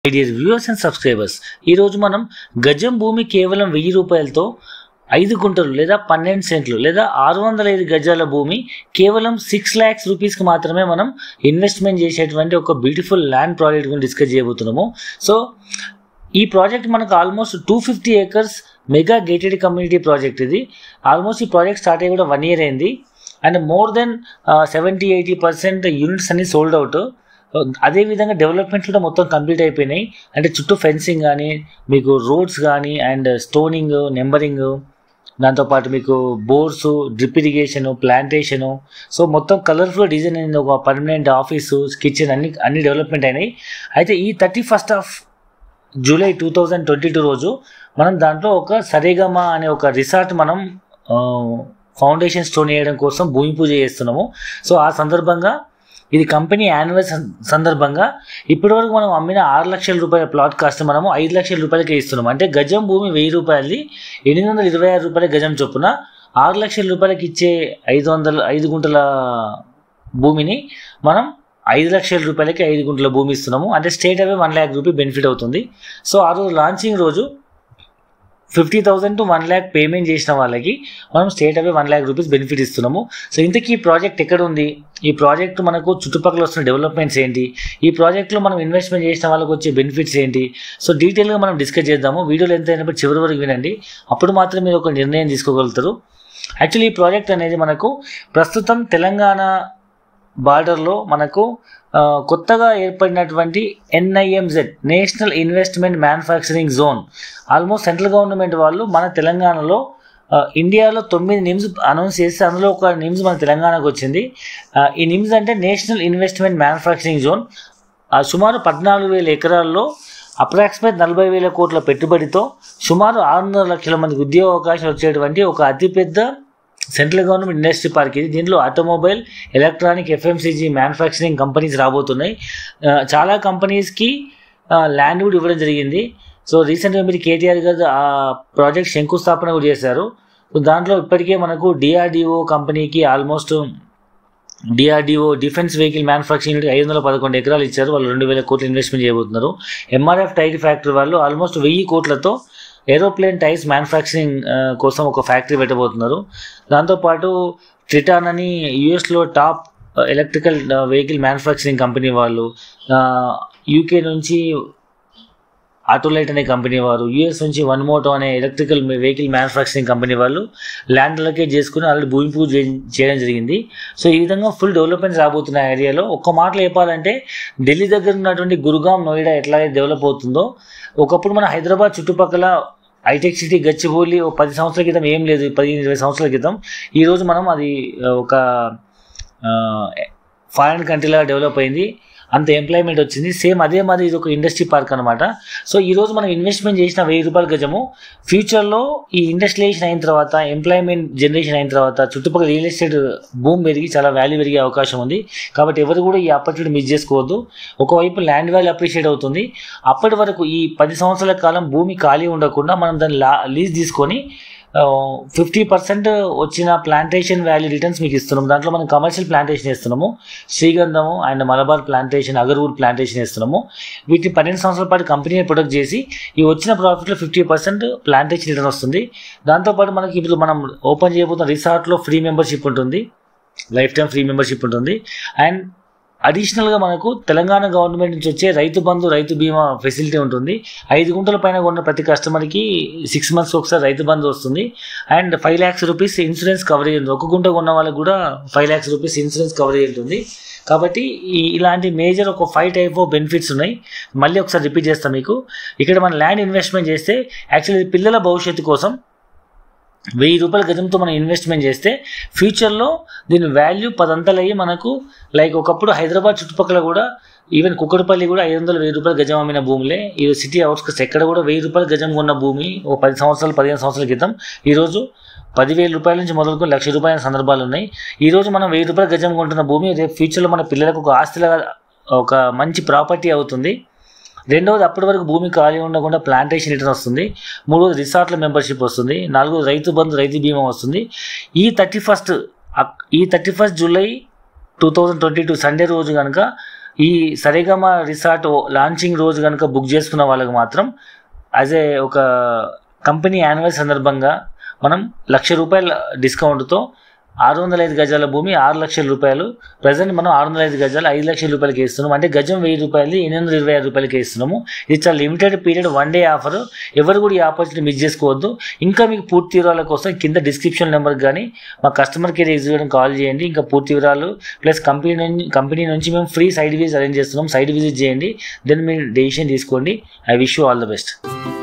dear viewers and subscribers ఈరోజు మనం గజం భూమి కేవలం వెయ్యి రూపాయలతో ఐదు గుంటలు లేదా పన్నెండు సెంట్లు లేదా ఆరు వందల ఐదు గజాల భూమి కేవలం సిక్స్ ల్యాక్స్ రూపీస్కి మాత్రమే మనం ఇన్వెస్ట్మెంట్ చేసేటువంటి ఒక బ్యూటిఫుల్ ల్యాండ్ ప్రాజెక్ట్ గురించి డిస్కస్ చేయబోతున్నాము సో ఈ ప్రాజెక్ట్ మనకు almost two fifty acres mega gated community project ఇది ఆల్మోస్ట్ ఈ ప్రాజెక్ట్ స్టార్ట్ అయ్యి కూడా వన్ ఇయర్ అయింది and more then seventy eighty percent units అన్ని సోల్డ్ అవుట్ అదేవిధంగా డెవలప్మెంట్ కూడా మొత్తం కంప్లీట్ అయిపోయినాయి అంటే చుట్టూ ఫెన్సింగ్ కానీ మీకు రోడ్స్ కానీ అండ్ స్టోనింగ్ నెంబరింగ్ దాంతోపాటు మీకు bores drip irrigation plantation so మొత్తం కలర్ఫుల్ డిజైన్ అయింది ఒక పర్మనెంట్ ఆఫీసు కిచెన్ అన్ని అన్ని డెవలప్మెంట్ అయినాయి అయితే ఈ thirty first of July two thousand twenty two రోజు మనం దాంట్లో ఒక సరేగమా అనే ఒక రిసార్ట్ మనం ఫౌండేషన్ స్టోన్ వేయడం కోసం భూమి పూజ చేస్తున్నాము సో ఆ సందర్భంగా ఇది కంపెనీ యాన్యువల్ సందర్భంగా ఇప్పటివరకు మనం అమ్మిన ఆరు లక్షల రూపాయల ప్లాట్ కాస్ట్ మనము ఐదు లక్షల రూపాయలకే ఇస్తున్నాం అంటే గజం భూమి వెయ్యి రూపాయలది ఎనిమిది వందల ఇరవై ఆరు రూపాయల గజం చొప్పున ఆరు లక్షల రూపాయలకి ఇచ్చే ఐదు వందల ఐదు గుంటల భూమిని మనం ఐదు లక్షల రూపాయలకి ఐదు గుంటల భూమి ఇస్తున్నాము అంటే straight away one lakh rupee benefit అవుతుంది సో ఆ రోజు లాంచింగ్ రోజు fifty thousand to one lakh payment చేసిన వాళ్ళకి మనం straight away one lakh rupees benefit ఇస్తున్నాము సో ఇంతకీ ఈ ప్రాజెక్ట్ ఎక్కడ ఉంది ఈ ప్రాజెక్ట్ మనకు చుట్టుపక్కల వస్తున్న డెవలప్మెంట్స్ ఏంటి ఈ ప్రాజెక్ట్లో మనం ఇన్వెస్ట్మెంట్ చేసిన వాళ్ళకి వచ్చే బెనిఫిట్స్ ఏంటి సో డీటెయిల్గా మనం డిస్కస్ చేద్దాము వీడియోలు ఎంత అయినప్పుడు చివరి వరకు వినండి అప్పుడు మాత్రం మీరు ఒక నిర్ణయం తీసుకోగలుగుతారు యాక్చువల్లీ ఈ ప్రాజెక్ట్ అనేది మనకు ప్రస్తుతం తెలంగాణ బార్డర్లో మనకు కొత్తగా ఏర్పడినటువంటి NIMZ national investment manufacturing zone almost central government వాళ్ళు మన తెలంగాణలో ఇండియాలో తొమ్మిది నిమ్స్ అనౌన్స్ చేస్తే అందులో ఒక నిమ్స్ మన తెలంగాణకు వచ్చింది ఈ నిమ్స్ అంటే నేషనల్ ఇన్వెస్ట్మెంట్ మ్యానుఫ్యాక్చరింగ్ జోన్ సుమారు పద్నాలుగు వేల ఎకరాల్లో అప్రాక్సిమేట్ నలభై వేల కోట్ల పెట్టుబడితో సుమారు ఆరున్నర లక్షల మందికి ఉద్యోగ అవకాశాలు వచ్చేటువంటి ఒక అతిపెద్ద సెంట్రల్ గవర్నమెంట్ ఇండస్ట్రీ పార్క్ ఇది దీంట్లో automobile electronic FMCG manufacturing companies రాబోతున్నాయి చాలా కంపెనీస్కి ల్యాండ్ కూడా ఇవ్వడం జరిగింది సో రీసెంట్గా మీరు కేటీఆర్ గారు ఆ ప్రాజెక్ట్ శంకుస్థాపన కూడా చేశారు సో దాంట్లో ఇప్పటికే మనకు డిఆర్డిఓ కంపెనీకి almost DRDO defence vehicle manufacturing ఐదు వందల పదకొండు ఎకరాలు ఇచ్చారు వాళ్ళు రెండు వేల కోట్లు ఇన్వెస్ట్మెంట్ చేయబోతున్నారు ఎంఆర్ఎఫ్ టైర్ ఫ్యాక్టరీ వాళ్ళు ఆల్మోస్ట్ వెయ్యి కోట్లతో ఏరోప్లేన్ టైర్స్ మ్యానుఫ్యాక్చరింగ్ కోసం ఒక ఫ్యాక్టరీ పెట్టబోతున్నారు దాంతోపాటు ట్రిటాన్ అని యుఎస్లో top electrical vehicle manufacturing company వాళ్ళు యూకే నుంచి ఆటోలైట్ అనే కంపెనీ వారు యూఎస్ నుంచి వన్ మోటో అనే ఎలక్ట్రికల్ వెహికల్ మ్యానుఫ్యాక్చరింగ్ కంపెనీ వాళ్ళు ల్యాండ్ అలొకేట్ చేసుకుని ఆల్రెడీ భూమి పూజ చేయడం జరిగింది సో ఈ విధంగా ఫుల్ డెవలప్మెంట్స్ రాబోతున్న ఏరియాలో ఒక్క మాటలో చెప్పాలంటే ఢిల్లీ దగ్గర ఉన్నటువంటి గురుగాం నోయిడా ఎట్లా డెవలప్ అవుతుందో ఒకప్పుడు మన హైదరాబాద్ చుట్టుపక్కల హైటెక్ సిటీ గచ్చిబౌలి ఒక పది సంవత్సరాల క్రితం ఏం లేదు పదిహేను ఇరవై సంవత్సరాల క్రితం ఈరోజు మనం అది ఒక ఫారిన్ కంట్రీలా డెవలప్ అయింది అంత ఎంప్లాయ్మెంట్ వచ్చింది సేమ్ అదే మాది ఇది ఒక ఇండస్ట్రీ పార్క్ అనమాట సో ఈరోజు మనం ఇన్వెస్ట్మెంట్ చేసిన వెయ్యి రూపాయల గజము ఫ్యూచర్లో ఈ ఇండస్ట్రియలైజేషన్ అయిన తర్వాత ఎంప్లాయ్మెంట్ జనరేషన్ అయిన తర్వాత చుట్టుపక్కల రియల్ ఎస్టేట్ భూమి పెరిగి చాలా వాల్యూ పెరిగే అవకాశం ఉంది కాబట్టి ఎవరు కూడా ఈ ఆపర్చునిటీ మిస్ చేసుకోవద్దు ఒకవైపు ల్యాండ్ వాల్యూ అప్రిషియేట్ అవుతుంది అప్పటి వరకు ఈ పది సంవత్సరాల కాలం భూమి ఖాళీ ఉండకుండా మనం దాన్ని లా లీజ్ తీసుకొని ఫిఫ్టీ పర్సెంట్ వచ్చిన ప్లాంటేషన్ వాల్యూ రిటర్న్స్ మీకు ఇస్తున్నాం దాంట్లో మనం కమర్షియల్ ప్లాంటేషన్ ఇస్తున్నాము శ్రీగంధము and Malabar plantation agarwood plantation ఇస్తున్నాము వీటిని పన్నెండు సంవత్సరాల పాటు కంపెనీ ప్రొడక్ట్ చేసి ఈ వచ్చిన ప్రాఫిట్లో ఫిఫ్టీ పర్సెంట్ ప్లాంటేషన్ రిటర్న్ వస్తుంది దాంతోపాటు మనకి ఇప్పుడు మనం ఓపెన్ చేయబోతున్న రిసార్ట్లో ఫ్రీ మెంబర్షిప్ ఉంటుంది లైఫ్ టైం ఫ్రీ మెంబర్షిప్ ఉంటుంది అండ్ అడిషనల్గా మనకు తెలంగాణ గవర్నమెంట్ నుంచి వచ్చే రైతు బంధు రైతు బీమా ఫెసిలిటీ ఉంటుంది ఐదు గుంటల పైన కొన్న ప్రతి కస్టమర్కి సిక్స్ మంత్స్ ఒకసారి రైతు బంధు వస్తుంది and five lakhs rupees insurance coverage ఉంది ఒక గుంట కొన్న వాళ్ళకి కూడా five lakhs rupees insurance coverage ఉంటుంది కాబట్టి ఈ ఇలాంటి మేజర్ ఒక ఫైవ్ టైప్ ఆఫ్ బెనిఫిట్స్ ఉన్నాయి మళ్ళీ ఒకసారి రిపీట్ చేస్తాం మీకు ఇక్కడ మన ల్యాండ్ ఇన్వెస్ట్మెంట్ చేస్తే యాక్చువల్లీ పిల్లల భవిష్యత్తు కోసం వెయ్యి రూపాయల గజంతో మనం ఇన్వెస్ట్మెంట్ చేస్తే ఫ్యూచర్లో దీని వాల్యూ పదంతలు అయ్యి మనకు లైక్ ఒకప్పుడు హైదరాబాద్ చుట్టుపక్కల కూడా ఈవెన్ కుక్కడపల్లి కూడా ఐదు వందల వెయ్యి రూపాయల గజం అమ్మిన భూములే ఈ సిటీ అవుట్స్కట్స్ ఎక్కడ కూడా వెయ్యి రూపాయల గజం కొన్న భూమి ఒక పది సంవత్సరాలు పదిహేను సంవత్సరాల క్రితం ఈరోజు పదివేల రూపాయల నుంచి మొదలుకొని లక్ష రూపాయల సందర్భాలు ఉన్నాయి ఈరోజు మనం వెయ్యి రూపాయల గజం కొంటున్న భూమి రేపు ఫ్యూచర్లో మన పిల్లలకు ఒక ఆస్తిలా ఒక మంచి ప్రాపర్టీ అవుతుంది రెండవది అప్పటి వరకు భూమి ఖాళీ ఉండకుండా ప్లాంటేషన్ రిటర్న్ వస్తుంది మూడవది రిసార్ట్ల మెంబర్షిప్ వస్తుంది నాలుగోది రైతు బంధు రైతు బీమా వస్తుంది ఈ థర్టీ ఫస్ట్ ఈ thirty first July two thousand twenty two Sunday రోజు కనుక ఈ సరిగమ రిసార్ట్ లాంచింగ్ రోజు కనుక బుక్ చేసుకున్న వాళ్ళకి మాత్రం యాజ్ ఏ ఒక కంపెనీ యాన్యువల్ సందర్భంగా మనం లక్ష రూపాయల డిస్కౌంట్తో ఆరు వందల ఐదు గజాల భూమి ఆరు లక్షల రూపాయలు ప్రజెంట్ మనం ఆరు వందల ఐదు గజాలు ఐదు లక్షల రూపాయలకి ఇస్తున్నాం అంటే గజం వెయ్యి రూపాయలు ఎనిమిది వందల ఇరవై ఐదు రూపాయలకి ఇస్తున్నాము ఇది చాలా limited period one day offer ఎవరు కూడా ఈ ఆపర్చునిటీ మిస్ చేసుకోవద్దు ఇంకా మీకు పూర్తి వివరాల కోసం కింద డిస్క్రిప్షన్ నెంబర్ కానీ మా కస్టమర్ కేర్ ఎగ్జిక్యూటివ్ కాల్ చేయండి ఇంకా పూర్తి వివరాలు ప్లస్ కంపెనీ నుంచి కంపెనీ నుంచి మేము ఫ్రీ సైడ్ విజిట్ అరేంజ్ చేస్తున్నాం సైడ్ విజిట్ చేయండి దెన్ మీరు డెసిషన్ తీసుకోండి I wish you all the best